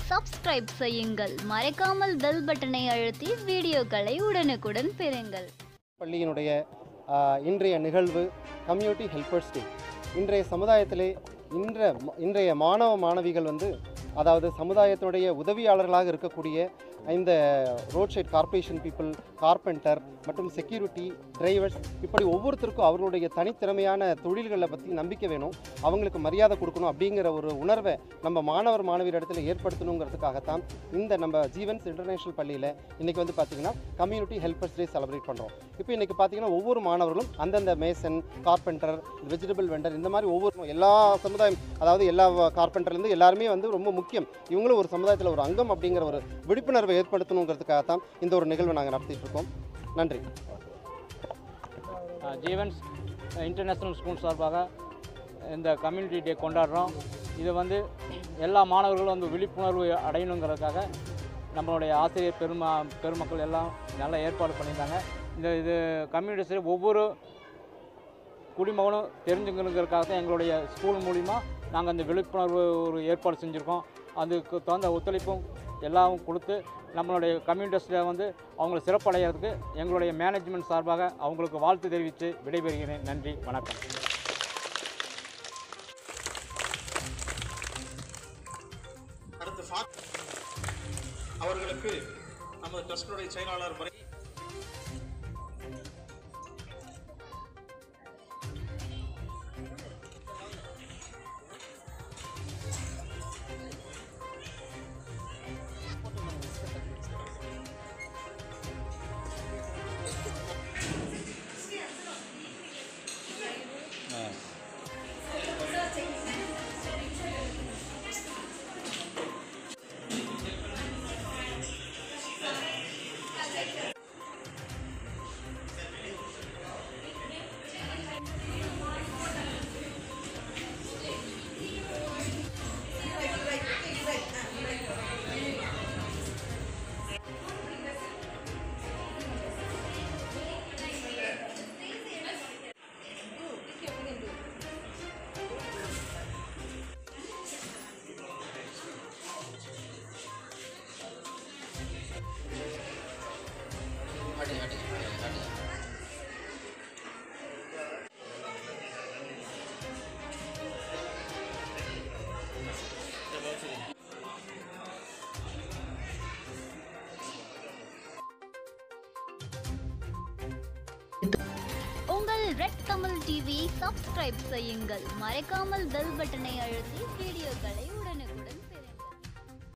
subscribe செய்யுங்கள் மறக்காமல் bell பட்டனை அழுத்தி வீடியோக்களை உடனுக்குடன் பெறுங்கள் பள்ளியினுடைய ஆ, இன்றைய நிகழ்வு கம்யூனிட்டி ஹெல்பர்ஸ் டே இன்றைய சமுதாயத்திலே இன்ற இன்றைய மாணவ மாணவிகள் வந்து அதாவது சமுதாயத்தினுடைய உதவியாளர்களாக இருக்கக்கூடிய இந்த road side corporation people carpenter மற்றும் செக்யூரிட்டி டிரைவர்ஸ் இப்படி ஒவ்வொருத்தருக்கும் அவர்களுடைய தனித்திறமையான தொழில்களை பற்றி நம்பிக்கை வேணும் அவங்களுக்கு மரியாதை கொடுக்கணும் அப்படிங்கிற ஒரு உணர்வை நம்ம மாணவர் மாணவியர் இடத்துல ஏற்படுத்தணுங்கிறதுக்காகத்தான் இந்த நம்ம ஜீவன்ஸ் இன்டர்நேஷனல் பள்ளியில் இன்றைக்கி வந்து பார்த்திங்கன்னா கம்யூனிட்டி ஹெல்பர்ஸ் டே செலிப்ரேட் பண்ணுறோம் இப்போ இன்றைக்கி பார்த்தீங்கன்னா ஒவ்வொரு மாணவர்களும் அந்தந்த மேசன் கார்பெண்டர் வெஜிடபிள் வெண்டர் இந்த மாதிரி ஒவ்வொரு எல்லா சமுதாயம் அதாவது எல்லா கார்பெண்டர்லேருந்து எல்லாருமே வந்து ரொம்ப முக்கியம் இவங்களும் ஒரு சமுதாயத்தில் ஒரு அங்கம் அப்படிங்கிற ஒரு விழிப்புணர்வை ஏற்படுத்தணுங்கிறதுக்காக தான் இந்த ஒரு நிகழ்வை நாங்கள் நடத்திட்டு இருக்கோம் நன்றி அஹ் ஜீவன்ஸ் இன்டர்நேஷ்னல் ஸ்கூல் சார்பாக இந்த கம்யூனிட்டி டே கொண்டாடுறோம் இது வந்து எல்லா மாணவர்களும் வந்து விழிப்புணர்வு அடையணுங்கிறதுக்காக நம்மளுடைய ஆசிரியர் பெருமா பெருமக்கள் எல்லாம் நல்லா ஏற்பாடு பண்ணியிருந்தாங்க இந்த இது கம்யூனிட்டிஸில் ஒவ்வொரு குடிமகனும் தெரிஞ்சுக்கணுங்கிறதுக்காக தான் எங்களுடைய ஸ்கூல் மூலிமா நாங்கள் அந்த விழிப்புணர்வு ஒரு ஏற்பாடு செஞ்சுருக்கோம் அதுக்கு தகுந்த ஒத்துழைப்பும் எல்லாம் கொடுத்து நம்மளுடைய கம்யூனிட்டிஸில் வந்து அவங்களை சிறப்படைகிறதுக்கு எங்களுடைய மேனேஜ்மெண்ட் சார்பாக அவங்களுக்கு வாழ்த்து தெரிவித்து விடைபெறுகிறேன் நன்றி வணக்கம் அடுத்து ஃபா அவர்களுக்கு நமது ட்ரஸ்டினுடைய செயலாளர் முறை உங்கள் ரெட் கமல் டிவியை சப்ஸ்கிரைப் செய்யுங்கள் மறக்காமல் பெல் பட்டனை அழுத்தி வீடியோக்களை உடனுக்குடன்